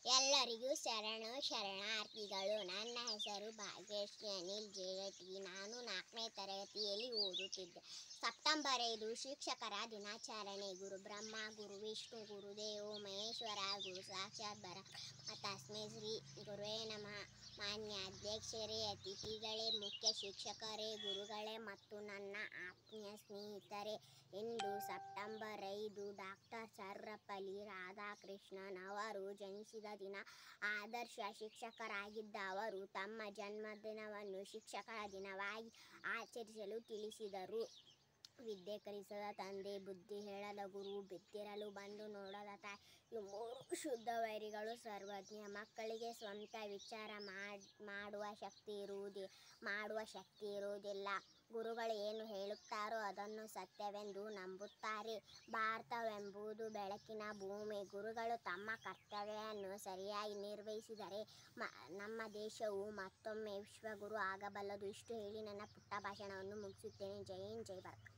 ಎಲ್ಲರಿಗೂ ಶರಣು ಶರಣಾರ್ಥಿಗಳು ನನ್ನ ಹೆಸರು ಭಾಗ್ಯಶ್ರೀ ಅನಿಲ್ ಜೇಗಟಿ ನಾನು ನಾಲ್ಕನೇ ತರಗತಿಯಲ್ಲಿ ಓದುತ್ತಿದ್ದೆ ಸೆಪ್ಟೆಂಬರ್ ಐದು ಶಿಕ್ಷಕರ ದಿನಾಚರಣೆ ಗುರು ಬ್ರಹ್ಮ ಗುರು ವಿಷ್ಣು ಗುರುದೇವೋ ಮಹೇಶ್ವರ ಗುರು ಸಾಕ್ಷಾತ್ ಬರ ತಸ್ಮೈ ಶ್ರೀ ಗುರುವೇ ನಮಃ ಮಾನ್ಯ ಅಧ್ಯಕ್ಷರೇ ಅತಿಥಿಗಳೇ ಮುಖ್ಯ ಶಿಕ್ಷಕರೇ ಗುರುಗಳೇ ಮತ್ತು ನನ್ನ ಆತ್ಮೀಯ ಸ್ನೇಹಿತರೆ ಇಂದು ಸೆಪ್ಟೆಂಬರ್ ಐದು ಡಾಕ್ಟರ್ ಸರ್ವಪಲ್ಲಿ ರಾಧಾಕೃಷ್ಣನ್ ಅವರು ಜನಿಸಿದ ದಿನ ಆದರ್ಶ ಶಿಕ್ಷಕರಾಗಿದ್ದ ಅವರು ತಮ್ಮ ಜನ್ಮದಿನವನ್ನು ಶಿಕ್ಷಕರ ದಿನವಾಗಿ ಆಚರಿಸಲು ತಿಳಿಸಿದರು ವಿದ್ಯೆ ಕಲಿಸದ ತಂದೆ ಬುದ್ಧಿ ಹೇಳದ ಗುರು ಬಿತ್ತಿರಲು ಬಂದು ನೋಡದ ತಾಯಿ ಇವು ಮೂರು ಶುದ್ಧ ವೈರಿಗಳು ಸರ್ವಜ್ಞ ಮಕ್ಕಳಿಗೆ ಸ್ವಂತ ವಿಚಾರ ಮಾಡ್ ಮಾಡುವ ಶಕ್ತಿ ಇರುವುದೇ ಮಾಡುವ ಶಕ್ತಿ ಇರುವುದಿಲ್ಲ ಗುರುಗಳು ಏನು ಹೇಳುತ್ತಾರೋ ಅದನ್ನು ಸತ್ಯವೆಂದು ನಂಬುತ್ತಾರೆ ಭಾರತವೆಂಬುದು ಬೆಳಕಿನ ಭೂಮಿ ಗುರುಗಳು ತಮ್ಮ ಕರ್ತವ್ಯವನ್ನು ಸರಿಯಾಗಿ ನಿರ್ವಹಿಸಿದರೆ ಮ ನಮ್ಮ ದೇಶವು ಮತ್ತೊಮ್ಮೆ ವಿಶ್ವಗುರು ಆಗಬಲ್ಲದು ಇಷ್ಟು ಹೇಳಿ ನನ್ನ ಪುಟ್ಟ ಭಾಷಣವನ್ನು ಮುಗಿಸುತ್ತೇನೆ ಜೈ ಹಿಂದ್ ಜೈ ಭಾರತ್